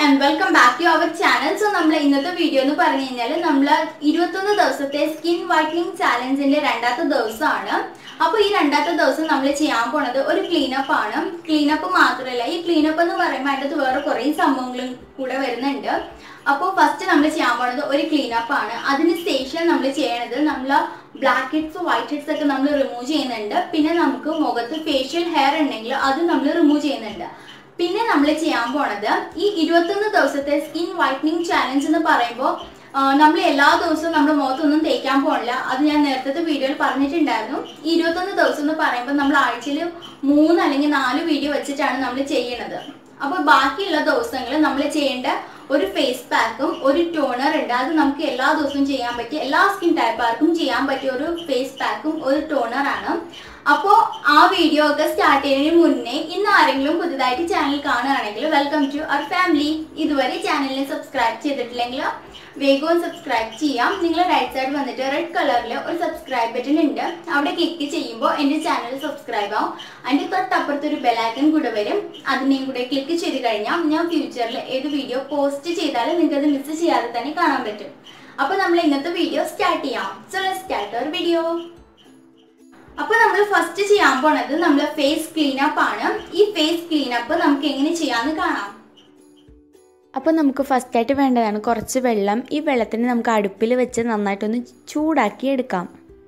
and welcome back to our channel so നമ്മൾ ഇന്നത്തെ video എന്ന് പറഞ്ഞു കഴിഞ്ഞാൽ നമ്മൾ ഇരുപത്തൊന്ന് ദിവസത്തെ സ്കിൻ വൈറ്റനിങ് ചാലഞ്ചിന്റെ രണ്ടാമത്തെ ദിവസമാണ് അപ്പോൾ ഈ രണ്ടാമത്തെ ദിവസം നമ്മൾ ചെയ്യാൻ പോണത് ഒരു ക്ലീനപ്പ് ആണ് ക്ലീനപ്പ് മാത്രമല്ല ഈ ക്ലീനപ്പ് എന്ന് പറയുമ്പോൾ അതിൻ്റെ വേറെ കുറേ സംഭവങ്ങളും കൂടെ വരുന്നുണ്ട് അപ്പോൾ ഫസ്റ്റ് നമ്മൾ ചെയ്യാൻ പോണത് ഒരു ക്ലീനപ്പ് ആണ് അതിനുശേഷം നമ്മൾ ചെയ്യണത് നമ്മൾ ബ്ലാക്ക് ഹെഡ്സ് വൈറ്റ് ഹെഡ്സ് ഒക്കെ നമ്മൾ റിമൂവ് ചെയ്യുന്നുണ്ട് പിന്നെ നമുക്ക് മുഖത്ത് ഫേഷ്യൽ ഹെയർ ഉണ്ടെങ്കിൽ അത് നമ്മൾ റിമൂവ് ചെയ്യുന്നുണ്ട് പിന്നെ നമ്മൾ ചെയ്യാൻ പോണത് ഈ ഇരുപത്തൊന്ന് ദിവസത്തെ സ്കിൻ വൈറ്റനിങ് ചാലഞ്ച് എന്ന് പറയുമ്പോൾ നമ്മൾ എല്ലാ ദിവസവും നമ്മുടെ മുഖത്തൊന്നും തേക്കാൻ പോണില്ല അത് ഞാൻ നേരത്തെ വീഡിയോയിൽ പറഞ്ഞിട്ടുണ്ടായിരുന്നു ഈ ഇരുപത്തൊന്ന് ദിവസം എന്ന് പറയുമ്പോൾ നമ്മൾ ആഴ്ചയിൽ മൂന്ന് അല്ലെങ്കിൽ നാല് വീഡിയോ വെച്ചിട്ടാണ് നമ്മൾ ചെയ്യണത് അപ്പോൾ ബാക്കിയുള്ള ദിവസങ്ങളിൽ നമ്മൾ ചെയ്യേണ്ട ഒരു ഫേസ് പാക്കും ഒരു ടോണർ ഉണ്ട് അത് നമുക്ക് എല്ലാ ദിവസവും ചെയ്യാൻ പറ്റിയ എല്ലാ സ്കിൻ ടൈപ്പുകാർക്കും ചെയ്യാൻ പറ്റിയ ഒരു ഫേസ് പാക്കും ഒരു ടോണർ ആണ് അപ്പോൾ ആ വീഡിയോ ഒക്കെ സ്റ്റാർട്ട് ചെയ്യുന്നതിന് മുന്നേ ഇന്ന് ആരെങ്കിലും പുതുതായിട്ട് ചാനൽ കാണുകയാണെങ്കിൽ വെൽക്കം ടു അവർ ഫാമിലി ഇതുവരെ ചാനലിനെ സബ്സ്ക്രൈബ് ചെയ്തിട്ടില്ലെങ്കിൽ വേഗവും സബ്സ്ക്രൈബ് ചെയ്യാം നിങ്ങൾ റൈറ്റ് സൈഡ് വന്നിട്ട് റെഡ് കളറിൽ ഒരു സബ്സ്ക്രൈബ് ബട്ടൺ ഉണ്ട് അവിടെ ക്ലിക്ക് ചെയ്യുമ്പോൾ എൻ്റെ ചാനൽ സബ്സ്ക്രൈബ് ആവും അതിൻ്റെ തൊട്ടപ്പുറത്ത് ഒരു ബെലൈക്കൺ കൂടെ വരും അതിനെയും കൂടെ ക്ലിക്ക് ചെയ്ത് കഴിഞ്ഞാൽ ഞാൻ ഫ്യൂച്ചറിൽ ഏത് വീഡിയോ പോസ്റ്റ് ചെയ്താലും നിങ്ങൾക്ക് അത് മിസ് ചെയ്യാതെ തന്നെ കാണാൻ പറ്റും അപ്പോൾ നമ്മൾ ഇന്നത്തെ വീഡിയോ സ്റ്റാർട്ട് ചെയ്യാം സോ സ്റ്റാർട്ട് ഒരു വീഡിയോ അപ്പോൾ നമ്മൾ ഫസ്റ്റ് ചെയ്യാൻ പോണത് നമ്മൾ ഫേസ് ക്ലീനപ്പ് ആണ് ഈ ഫേസ് ക്ലീനപ്പ് നമുക്ക് എങ്ങനെ ചെയ്യാമെന്ന് കാണാം അപ്പോൾ നമുക്ക് ഫസ്റ്റായിട്ട് വേണ്ടതാണ് കുറച്ച് വെള്ളം ഈ വെള്ളത്തിന് നമുക്ക് അടുപ്പിൽ വെച്ച് നന്നായിട്ടൊന്ന് ചൂടാക്കി എടുക്കാം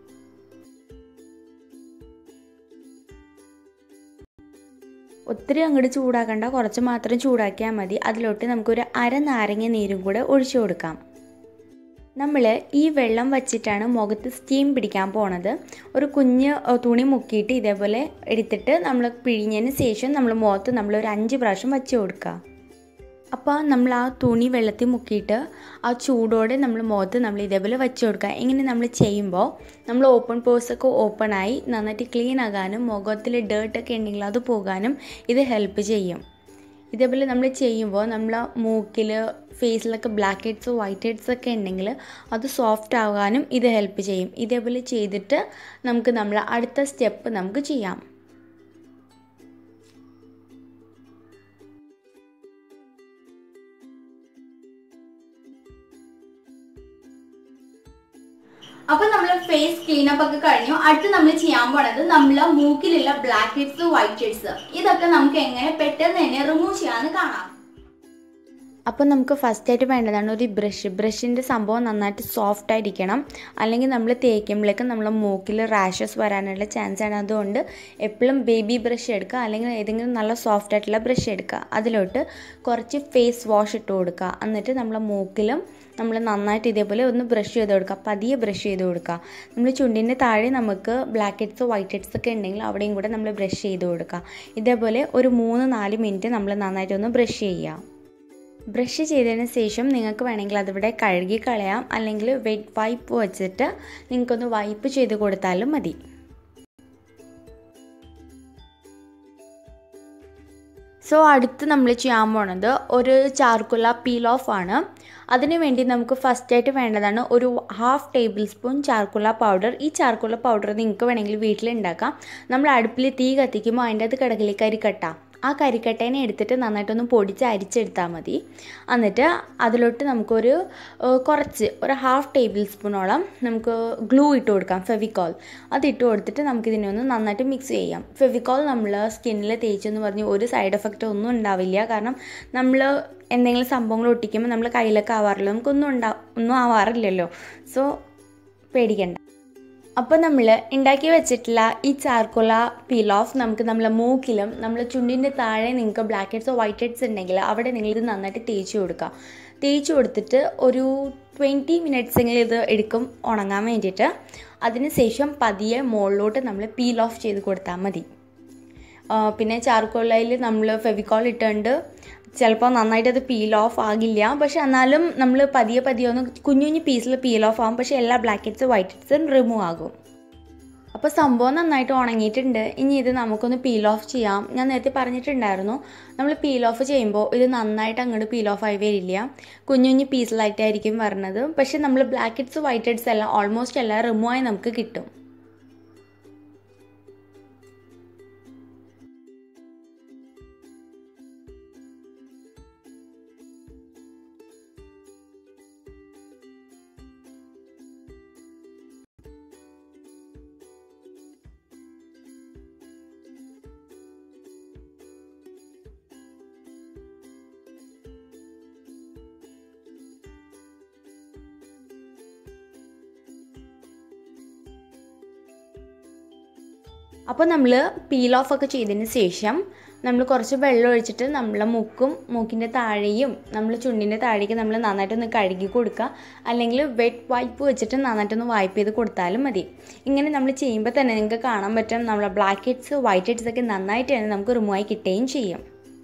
ഒത്തിരി അങ്ങോട്ട് ചൂടാക്കണ്ട കുറച്ച് മാത്രം ചൂടാക്കിയാൽ മതി അതിലോട്ട് നമുക്കൊരു അര നാരങ്ങ നീരും കൂടെ ഒഴിച്ചു കൊടുക്കാം നമ്മൾ ഈ വെള്ളം വച്ചിട്ടാണ് മുഖത്ത് സ്റ്റീം പിടിക്കാൻ പോണത് ഒരു കുഞ്ഞ് തുണി മുക്കിയിട്ട് ഇതേപോലെ എടുത്തിട്ട് നമ്മൾ പിഴിഞ്ഞതിന് ശേഷം നമ്മൾ മുഖത്ത് നമ്മൾ ഒരു അഞ്ച് പ്രാവശ്യം വച്ച് കൊടുക്കുക അപ്പോൾ നമ്മൾ ആ തുണി വെള്ളത്തിൽ മുക്കിയിട്ട് ആ ചൂടോടെ നമ്മൾ മുഖത്ത് നമ്മൾ ഇതേപോലെ വെച്ച് കൊടുക്കുക ഇങ്ങനെ നമ്മൾ ചെയ്യുമ്പോൾ നമ്മൾ ഓപ്പൺ പോഴ്സൊക്കെ ഓപ്പണായി നന്നായിട്ട് ക്ലീൻ ആകാനും മുഖത്തിൽ ഡേർട്ടൊക്കെ ഉണ്ടെങ്കിൽ അത് പോകാനും ഇത് ഹെൽപ്പ് ചെയ്യും ഇതേപോലെ നമ്മൾ ചെയ്യുമ്പോൾ നമ്മൾ മൂക്കിൽ ഫേസിലൊക്കെ ബ്ലാക്ക് ഹെഡ്സ് വൈറ്റ് ഹെഡ്സ് ഒക്കെ ഉണ്ടെങ്കിൽ അത് സോഫ്റ്റ് ആകാനും ഇത് ഹെൽപ്പ് ചെയ്യും ഇതേപോലെ ചെയ്തിട്ട് നമുക്ക് നമ്മൾ അടുത്ത സ്റ്റെപ്പ് നമുക്ക് ചെയ്യാം അപ്പൊ നമ്മൾ ഫേസ് ക്ലീനപ്പ് ഒക്കെ കഴിഞ്ഞു അടുത്ത് നമ്മൾ ചെയ്യാൻ പോണത് നമ്മൾ മൂക്കിലുള്ള ബ്ലാക്ക് ഹെഡ്സ് വൈറ്റ് ഹെഡ്സ് ഇതൊക്കെ നമുക്ക് എങ്ങനെ പെട്ടെന്ന് തന്നെ റിമൂവ് ചെയ്യാന്ന് കാണാം അപ്പോൾ നമുക്ക് ഫസ്റ്റായിട്ട് വേണ്ടതാണ് ഒരു ബ്രഷ് ബ്രഷിൻ്റെ സംഭവം നന്നായിട്ട് സോഫ്റ്റ് ആയിരിക്കണം അല്ലെങ്കിൽ നമ്മൾ തേക്കുമ്പോഴേക്കും നമ്മൾ മൂക്കിൽ റാഷസ് വരാനുള്ള ചാൻസ് ആണ് അതുകൊണ്ട് എപ്പോഴും ബേബി ബ്രഷ് എടുക്കുക അല്ലെങ്കിൽ ഏതെങ്കിലും നല്ല സോഫ്റ്റ് ആയിട്ടുള്ള ബ്രഷ് എടുക്കുക അതിലോട്ട് കുറച്ച് ഫേസ് വാഷ് ഇട്ട് കൊടുക്കുക എന്നിട്ട് നമ്മളെ മൂക്കിലും നമ്മൾ നന്നായിട്ട് ഇതേപോലെ ഒന്ന് ബ്രഷ് ചെയ്ത് കൊടുക്കുക പതിയെ ബ്രഷ് ചെയ്ത് കൊടുക്കുക നമ്മൾ ചുണ്ടിൻ്റെ താഴെ നമുക്ക് ബ്ലാക്ക് ഹെഡ്സ് വൈറ്റ് ഹെഡ്സ് ഒക്കെ ഉണ്ടെങ്കിൽ അവിടെയും കൂടെ നമ്മൾ ബ്രഷ് ചെയ്ത് കൊടുക്കുക ഇതേപോലെ ഒരു മൂന്ന് നാല് മിനിറ്റ് നമ്മൾ നന്നായിട്ടൊന്ന് ബ്രഷ് ചെയ്യുക ബ്രഷ് ചെയ്തതിന് ശേഷം നിങ്ങൾക്ക് വേണമെങ്കിൽ അതിവിടെ കഴുകി കളയാം അല്ലെങ്കിൽ വെറ്റ് വൈപ്പ് വെച്ചിട്ട് നിങ്ങൾക്കൊന്ന് വൈപ്പ് ചെയ്ത് കൊടുത്താലും മതി സോ അടുത്ത് നമ്മൾ ചെയ്യാൻ പോണത് ഒരു ചാർക്കുല പീൽ ഓഫ് ആണ് അതിന് വേണ്ടി നമുക്ക് ഫസ്റ്റായിട്ട് വേണ്ടതാണ് ഒരു half table spoon charcoal powder ഈ ചാർക്കുല പൗഡർ നിങ്ങൾക്ക് വേണമെങ്കിൽ വീട്ടിലുണ്ടാക്കാം നമ്മൾ അടുപ്പിൽ തീ കത്തിക്കുമ്പോൾ അതിൻ്റെ അത് കിടക്കിലേക്ക് കരിക്കട്ട ആ കരിക്കട്ടേനെ എടുത്തിട്ട് നന്നായിട്ടൊന്ന് പൊടിച്ച് അരിച്ചെടുത്താൽ മതി എന്നിട്ട് അതിലോട്ട് നമുക്കൊരു കുറച്ച് ഒരു ഹാഫ് ടേബിൾ സ്പൂണോളം നമുക്ക് ഗ്ലൂ ഇട്ട് കൊടുക്കാം ഫെവിക്കോൾ അത് ഇട്ട് കൊടുത്തിട്ട് നമുക്കിതിനെ ഒന്ന് നന്നായിട്ട് മിക്സ് ചെയ്യാം ഫെവിക്കോൾ നമ്മൾ സ്കിന്നിൽ തേച്ചെന്ന് പറഞ്ഞ് ഒരു സൈഡ് എഫക്റ്റ് ഒന്നും ഉണ്ടാവില്ല കാരണം നമ്മൾ എന്തെങ്കിലും സംഭവങ്ങൾ ഒട്ടിക്കുമ്പോൾ നമ്മൾ കയ്യിലൊക്കെ ആവാറില്ല നമുക്കൊന്നും ഉണ്ടാ ഒന്നും ആവാറില്ലല്ലോ സോ പേടിക്കണ്ട അപ്പോൾ നമ്മൾ ഉണ്ടാക്കി വെച്ചിട്ടുള്ള ഈ ചാർക്കോല പീൽ ഓഫ് നമുക്ക് നമ്മളെ മൂക്കിലും നമ്മൾ ചുണ്ടിൻ്റെ താഴെ നിങ്ങൾക്ക് ബ്ലാക്ക് ഹെഡ്സോ വൈറ്റ് ഹെഡ്സ് ഉണ്ടെങ്കിൽ അവിടെ നിങ്ങൾ ഇത് നന്നായിട്ട് തേച്ച് കൊടുക്കുക തേച്ച് കൊടുത്തിട്ട് ഒരു ട്വൻറ്റി മിനിറ്റ്സ് എങ്കിലും ഇത് എടുക്കും ഉണങ്ങാൻ വേണ്ടിയിട്ട് അതിനുശേഷം പതിയെ മുകളിലോട്ട് നമ്മൾ പീൽ ഓഫ് ചെയ്ത് കൊടുത്താൽ മതി പിന്നെ ചാർക്കോളയിൽ നമ്മൾ ഫെവിക്കോൾ ഇട്ടുകൊണ്ട് ചിലപ്പോൾ നന്നായിട്ട് അത് പീൽ ഓഫ് ആകില്ല പക്ഷെ എന്നാലും നമ്മൾ പതിയെ പതിയെ ഒന്ന് കുഞ്ഞു കുഞ്ഞു പീസിൽ പീൽ ഓഫ് ആകും പക്ഷേ എല്ലാ ബ്ലാക്ക് ഹെഡ്സ് വൈറ്റ് ഹെഡ്സും റിമൂവ് ആകും അപ്പോൾ സംഭവം നന്നായിട്ട് ഉണങ്ങിയിട്ടുണ്ട് ഇനി ഇത് നമുക്കൊന്ന് പീൽ ഓഫ് ചെയ്യാം ഞാൻ നേരത്തെ പറഞ്ഞിട്ടുണ്ടായിരുന്നു നമ്മൾ പീൽ ഓഫ് ചെയ്യുമ്പോൾ ഇത് നന്നായിട്ട് അങ്ങോട്ട് പീൽ ഓഫ് ആയി വരില്ല കുഞ്ഞു കുഞ്ഞു പീസിലായിട്ടായിരിക്കും വരുന്നത് പക്ഷേ നമ്മൾ ബ്ലാക്ക് ഹെഡ്സ് വൈറ്റ് ഹെഡ്സ് എല്ലാം ഓൾമോസ്റ്റ് എല്ലാം റിമൂവ് ആയി നമുക്ക് കിട്ടും അപ്പോൾ നമ്മൾ പീൽ ഓഫ് ഒക്കെ ചെയ്തതിന് ശേഷം നമ്മൾ കുറച്ച് വെള്ളം ഒഴിച്ചിട്ട് നമ്മളെ മുക്കും മൂക്കിൻ്റെ താഴെയും നമ്മൾ ചുണ്ടിൻ്റെ താഴേക്ക് നമ്മൾ നന്നായിട്ടൊന്ന് കഴുകി കൊടുക്കുക അല്ലെങ്കിൽ വെറ്റ് വൈപ്പ് വെച്ചിട്ട് നന്നായിട്ടൊന്ന് വൈപ്പ് ചെയ്ത് കൊടുത്താലും മതി ഇങ്ങനെ നമ്മൾ ചെയ്യുമ്പോൾ തന്നെ നിങ്ങൾക്ക് കാണാൻ പറ്റും നമ്മളെ ബ്ലാക്ക് ഹെഡ്സ് വൈറ്റ് ഹെഡ്സ് ഒക്കെ നന്നായിട്ട് തന്നെ നമുക്ക് റിമൂവ് ആയി കിട്ടുകയും ചെയ്യും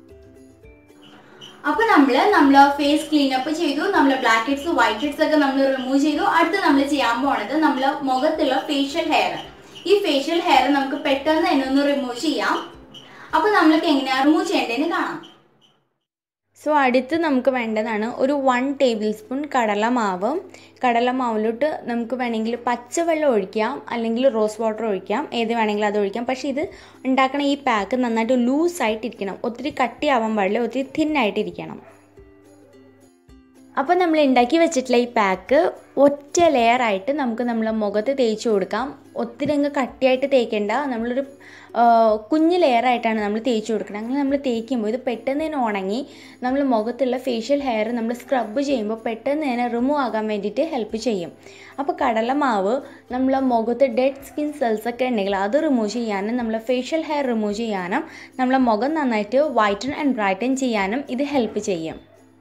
അപ്പൊ നമ്മള് നമ്മള് ഫേസ് ക്ലീനപ്പ് ചെയ്തു നമ്മള് ബ്ലാക്ക് ഹെഡ്സ് വൈറ്റ് ഹെഡ്സ് ഒക്കെ നമ്മൾ റിമൂവ് ചെയ്തു അടുത്ത് നമ്മൾ ചെയ്യാൻ പോണത് നമ്മളെ മുഖത്തുള്ള ഫേഷ്യൽ ഹെയർ ഈ ഫേഷ്യൽ ഹെയർ നമുക്ക് പെട്ടെന്ന് തന്നെ ഒന്ന് റിമൂവ് ചെയ്യാം അപ്പൊ നമ്മൾക്ക് എങ്ങനെയാ റിമൂവ് ചെയ്യേണ്ടതെന്ന് കാണാം സോ അടുത്ത് നമുക്ക് വേണ്ടതാണ് ഒരു വൺ ടേബിൾ സ്പൂൺ കടലമാവ് കടലമാവിലോട്ട് നമുക്ക് വേണമെങ്കിൽ പച്ചവെള്ളം ഒഴിക്കാം അല്ലെങ്കിൽ റോസ് വാട്ടർ ഒഴിക്കാം ഏത് വേണമെങ്കിലും അത് ഒഴിക്കാം പക്ഷേ ഇത് ഉണ്ടാക്കണ ഈ പാക്ക് നന്നായിട്ട് ലൂസായിട്ടിരിക്കണം ഒത്തിരി കട്ടിയാവാൻ പാടില്ല ഒത്തിരി തിന്നായിട്ടിരിക്കണം അപ്പോൾ നമ്മൾ ഉണ്ടാക്കി വെച്ചിട്ടുള്ള ഈ പാക്ക് ഒറ്റ ലെയറായിട്ട് നമുക്ക് നമ്മളെ മുഖത്ത് തേച്ച് കൊടുക്കാം ഒത്തിരി അങ്ങ് കട്ടിയായിട്ട് തേക്കേണ്ട നമ്മളൊരു കുഞ്ഞ് ലെയറായിട്ടാണ് നമ്മൾ തേച്ച് കൊടുക്കുന്നത് അങ്ങനെ നമ്മൾ തേക്കുമ്പോൾ ഇത് പെട്ടെന്ന് തന്നെ ഉണങ്ങി നമ്മൾ മുഖത്തുള്ള ഫേഷ്യൽ ഹെയർ നമ്മൾ സ്ക്രബ് ചെയ്യുമ്പോൾ പെട്ടെന്ന് തന്നെ റിമൂവ് ആകാൻ വേണ്ടിയിട്ട് ഹെൽപ്പ് ചെയ്യും അപ്പോൾ കടലമാവ് നമ്മളെ മുഖത്ത് ഡെഡ് സ്കിൻ സെൽസ് ഒക്കെ ഉണ്ടെങ്കിൽ അത് റിമൂവ് ചെയ്യാനും നമ്മളെ ഫേഷ്യൽ ഹെയർ റിമൂവ് ചെയ്യാനും നമ്മളെ മുഖം നന്നായിട്ട് വൈറ്റൻ ആൻഡ് ബ്രൈറ്റൻ ചെയ്യാനും ഇത് ഹെൽപ്പ് ചെയ്യും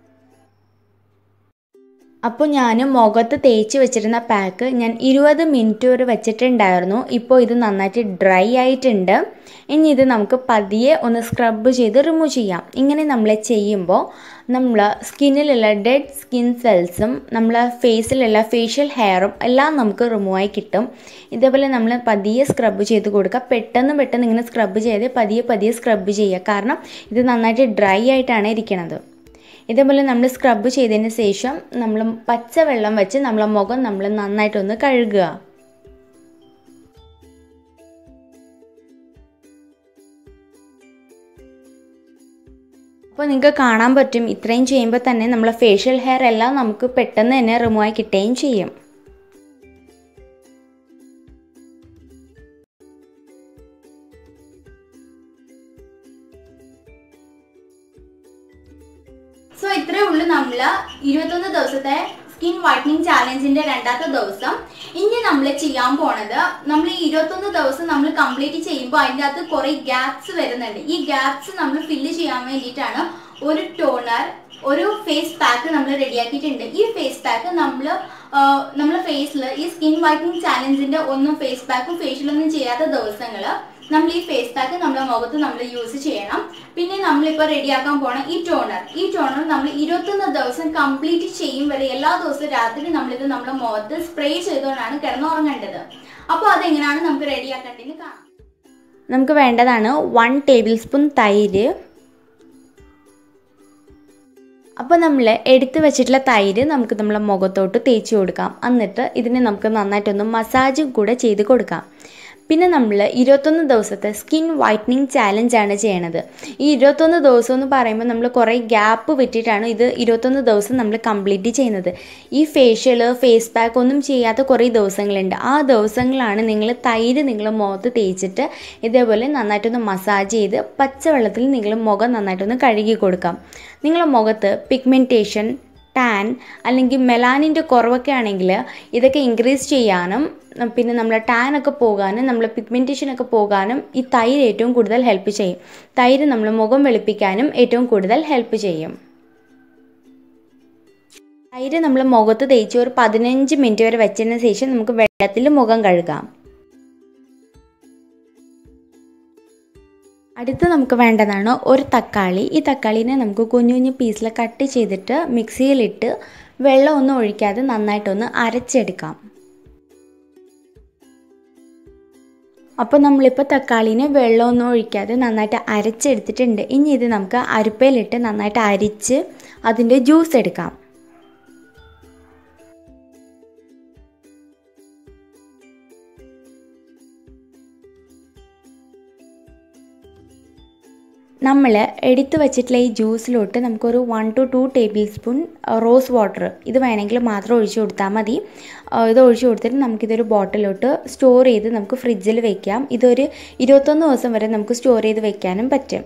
അപ്പോൾ ഞാൻ മുഖത്ത് തേച്ച് വെച്ചിരുന്ന പാക്ക് ഞാൻ ഇരുപത് മിനിറ്റ് വരെ വെച്ചിട്ടുണ്ടായിരുന്നു ഇപ്പോൾ ഇത് നന്നായിട്ട് ഡ്രൈ ആയിട്ടുണ്ട് ഇനി ഇത് നമുക്ക് പതിയെ ഒന്ന് സ്ക്രബ് ചെയ്ത് റിമൂവ് ചെയ്യാം ഇങ്ങനെ നമ്മൾ ചെയ്യുമ്പോൾ നമ്മൾ സ്കിന്നിലുള്ള ഡെഡ് സ്കിൻ സെൽസും നമ്മളെ ഫേസിലുള്ള ഫേഷ്യൽ ഹെയറും എല്ലാം നമുക്ക് റിമൂവ് ആയി കിട്ടും ഇതേപോലെ നമ്മൾ പതിയെ സ്ക്രബ് ചെയ്ത് കൊടുക്കുക പെട്ടെന്ന് പെട്ടെന്ന് ഇങ്ങനെ സ്ക്രബ് ചെയ്ത് പതിയെ പതിയെ സ്ക്രബ് ചെയ്യുക കാരണം ഇത് നന്നായിട്ട് ഡ്രൈ ആയിട്ടാണ് ഇരിക്കുന്നത് ഇതേപോലെ നമ്മൾ സ്ക്രബ് ചെയ്തതിന് ശേഷം നമ്മൾ പച്ചവെള്ളം വെച്ച് നമ്മളെ മുഖം നമ്മൾ നന്നായിട്ടൊന്ന് കഴുകുക അപ്പോൾ നിങ്ങൾക്ക് കാണാൻ പറ്റും ഇത്രയും ചെയ്യുമ്പോൾ തന്നെ നമ്മളെ ഫേഷ്യൽ ഹെയർ എല്ലാം നമുക്ക് പെട്ടെന്ന് തന്നെ റിമൂവ് ആയി കിട്ടുകയും ചെയ്യും സോ ഇത്രേ ഉള്ളൂ നമ്മള് ഇരുപത്തൊന്ന് ദിവസത്തെ സ്കിൻ വൈറ്റനിങ് ചാലഞ്ചിന്റെ രണ്ടാമത്തെ ദിവസം ഇനി നമ്മൾ ചെയ്യാൻ പോണത് നമ്മൾ ഈ ഇരുപത്തൊന്ന് ദിവസം നമ്മൾ കംപ്ലീറ്റ് ചെയ്യുമ്പോൾ അതിൻ്റെ അകത്ത് കുറെ ഗ്യാപ്സ് വരുന്നുണ്ട് ഈ ഗ്യാപ്സ് നമ്മൾ ഫില്ല് ചെയ്യാൻ വേണ്ടിയിട്ടാണ് ഒരു ടോണർ ഒരു ഫേസ് പാക്ക് നമ്മൾ റെഡിയാക്കിയിട്ടുണ്ട് ഈ ഫേസ് പാക്ക് നമ്മൾ നമ്മുടെ ഫേസിൽ ഈ സ്കിൻ വൈറ്റനിങ് ചാലഞ്ചിന്റെ ഒന്നും ഫേസ് പാക്കും ഫേഷ്യലൊന്നും ചെയ്യാത്ത ദിവസങ്ങൾ നമ്മൾ ഈ ഫേസ് പാക്ക് നമ്മുടെ മുഖത്ത് നമ്മൾ യൂസ് ചെയ്യണം പിന്നെ നമ്മളിപ്പോൾ റെഡിയാക്കാൻ പോണ ഈ ടോണർ ഈ ടോണർ നമ്മൾ ഇരുപത്തൊന്ന് ദിവസം കംപ്ലീറ്റ് ചെയ്യും വരെ എല്ലാ ദിവസവും രാത്രി നമ്മളിത് നമ്മുടെ മുഖത്ത് സ്പ്രേ ചെയ്തുകൊണ്ടാണ് കിടന്നുറങ്ങേണ്ടത് അപ്പോൾ അതെങ്ങനെയാണ് നമുക്ക് റെഡിയാക്കേണ്ടതെന്ന് കാണാം നമുക്ക് വേണ്ടതാണ് വൺ ടേബിൾ സ്പൂൺ തൈര് അപ്പോൾ നമ്മൾ എടുത്തു വെച്ചിട്ടുള്ള തൈര് നമുക്ക് നമ്മളെ മുഖത്തോട്ട് തേച്ച് കൊടുക്കാം എന്നിട്ട് ഇതിനെ നമുക്ക് നന്നായിട്ടൊന്ന് മസാജും കൂടെ ചെയ്ത് കൊടുക്കാം പിന്നെ നമ്മൾ ഇരുപത്തൊന്ന് ദിവസത്തെ സ്കിൻ വൈറ്റനിങ് ചാലഞ്ചാണ് ചെയ്യണത് ഈ ഇരുപത്തൊന്ന് ദിവസം എന്ന് പറയുമ്പോൾ നമ്മൾ കുറേ ഗ്യാപ്പ് വിട്ടിട്ടാണ് ഇത് ഇരുപത്തൊന്ന് ദിവസം നമ്മൾ കംപ്ലീറ്റ് ചെയ്യുന്നത് ഈ ഫേഷ്യൽ ഫേസ് പാക്ക് ഒന്നും ചെയ്യാത്ത കുറേ ദിവസങ്ങളുണ്ട് ആ ദിവസങ്ങളാണ് നിങ്ങൾ തൈര് നിങ്ങൾ മുഖത്ത് തേച്ചിട്ട് ഇതേപോലെ നന്നായിട്ടൊന്ന് മസാജ് ചെയ്ത് പച്ചവെള്ളത്തിൽ നിങ്ങൾ മുഖം നന്നായിട്ടൊന്ന് കഴുകി കൊടുക്കാം നിങ്ങളുടെ മുഖത്ത് പിഗ്മെൻറ്റേഷൻ ടാൻ അല്ലെങ്കിൽ മെലാനിൻ്റെ കുറവൊക്കെ ആണെങ്കിൽ ഇതൊക്കെ ഇൻക്രീസ് ചെയ്യാനും പിന്നെ നമ്മളെ ടാൻ ഒക്കെ പോകാനും നമ്മളെ പിഗ്മെൻറ്റേഷൻ ഒക്കെ പോകാനും ഈ തൈര് ഏറ്റവും കൂടുതൽ ഹെൽപ്പ് ചെയ്യും തൈര് നമ്മൾ മുഖം വെളുപ്പിക്കാനും ഏറ്റവും കൂടുതൽ ഹെൽപ്പ് ചെയ്യും തൈര് നമ്മൾ മുഖത്ത് തേച്ച് ഒരു പതിനഞ്ച് മിനിറ്റ് വരെ വെച്ചതിന് ശേഷം നമുക്ക് വെള്ളത്തിൽ മുഖം കഴുകാം അടുത്ത് നമുക്ക് വേണ്ടതാണ് ഒരു തക്കാളി ഈ തക്കാളീനെ നമുക്ക് കുഞ്ഞു കുഞ്ഞു പീസിൽ കട്ട് ചെയ്തിട്ട് മിക്സിയിലിട്ട് വെള്ളം ഒന്നും ഒഴിക്കാതെ നന്നായിട്ടൊന്ന് അരച്ചെടുക്കാം അപ്പോൾ നമ്മളിപ്പോൾ തക്കാളീനെ വെള്ളമൊന്നും ഒഴിക്കാതെ നന്നായിട്ട് അരച്ചെടുത്തിട്ടുണ്ട് ഇനി ഇത് നമുക്ക് അരിപ്പയിലിട്ട് നന്നായിട്ട് അരിച്ച് അതിൻ്റെ ജ്യൂസ് എടുക്കാം നമ്മൾ എടുത്തു വച്ചിട്ടുള്ള ഈ ജ്യൂസിലോട്ട് നമുക്കൊരു one two two table spoon rose water ഇത് വേണമെങ്കിൽ മാത്രം ഒഴിച്ചു കൊടുത്താൽ മതി ഇത് ഒഴിച്ചു കൊടുത്തിട്ട് നമുക്കിതൊരു ബോട്ടിലോട്ട് സ്റ്റോർ ചെയ്ത് നമുക്ക് ഫ്രിഡ്ജിൽ വെക്കാം ഇതൊരു ഇരുപത്തൊന്ന് ദിവസം വരെ നമുക്ക് സ്റ്റോർ ചെയ്ത് വെക്കാനും പറ്റും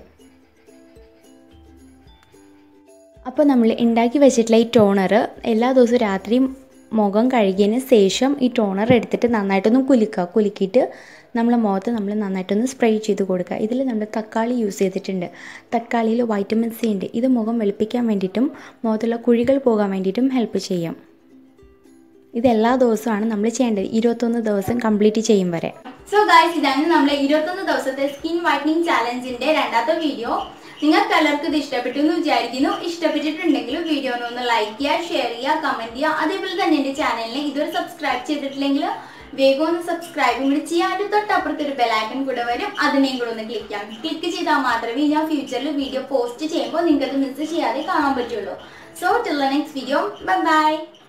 അപ്പോൾ നമ്മൾ ഉണ്ടാക്കി വെച്ചിട്ടുള്ള ഈ ടോണർ എല്ലാ ദിവസവും രാത്രി മുഖം കഴുകിയതിന് ശേഷം ഈ ടോണർ എടുത്തിട്ട് നന്നായിട്ടൊന്ന് കുലുക്കുക കുലുക്കിയിട്ട് നമ്മളെ മുഖത്ത് നമ്മൾ നന്നായിട്ടൊന്ന് സ്പ്രേ ചെയ്ത് കൊടുക്കുക ഇതിൽ നമ്മൾ തക്കാളി യൂസ് ചെയ്തിട്ടുണ്ട് തക്കാളിയിൽ വൈറ്റമിൻ സി ഉണ്ട് ഇത് മുഖം വെളുപ്പിക്കാൻ വേണ്ടിയിട്ടും മുഖത്തുള്ള കുഴികൾ പോകാൻ വേണ്ടിയിട്ടും ഹെൽപ്പ് ചെയ്യും ഇത് എല്ലാ ദിവസമാണ് നമ്മൾ ചെയ്യേണ്ടത് ഇരുപത്തൊന്ന് ദിവസം കംപ്ലീറ്റ് ചെയ്യും വരെ സോ ഗായ്സ് ഇതാണ് നമ്മളെ ഇരുപത്തൊന്ന് ദിവസത്തെ സ്കിൻ വൈറ്റനിങ് ചാലഞ്ചിന്റെ രണ്ടാമത്തെ വീഡിയോ നിങ്ങൾക്ക് എല്ലാവർക്കും ഇത് ഇഷ്ടപ്പെട്ടു എന്ന് വിചാരിക്കുന്നു ഇഷ്ടപ്പെട്ടിട്ടുണ്ടെങ്കിൽ വീഡിയോനെ ഒന്ന് ലൈക്ക് ചെയ്യുക ഷെയർ ചെയ്യുക കമന്റ് ചെയ്യുക അതേപോലെ തന്നെ എന്റെ ചാനലിനെ ഇതുവരെ സബ്സ്ക്രൈബ് ചെയ്തിട്ടില്ലെങ്കിൽ വേഗം ഒന്ന് സബ്സ്ക്രൈബും കൂടി ചെയ്യുക അതിന് തൊട്ടപ്പുറത്ത് ഒരു ബെലൈക്കൺ കൂടെ വരും അതിനെയും കൂടെ ഒന്ന് ക്ലിക്ക് ചെയ്യാം ക്ലിക്ക് ചെയ്താൽ മാത്രമേ ഞാൻ ഫ്യൂച്ചറിൽ വീഡിയോ പോസ്റ്റ് ചെയ്യുമ്പോൾ നിങ്ങൾക്ക് അത് മിസ് ചെയ്യാതെ കാണാൻ പറ്റുള്ളൂ so till next video bye by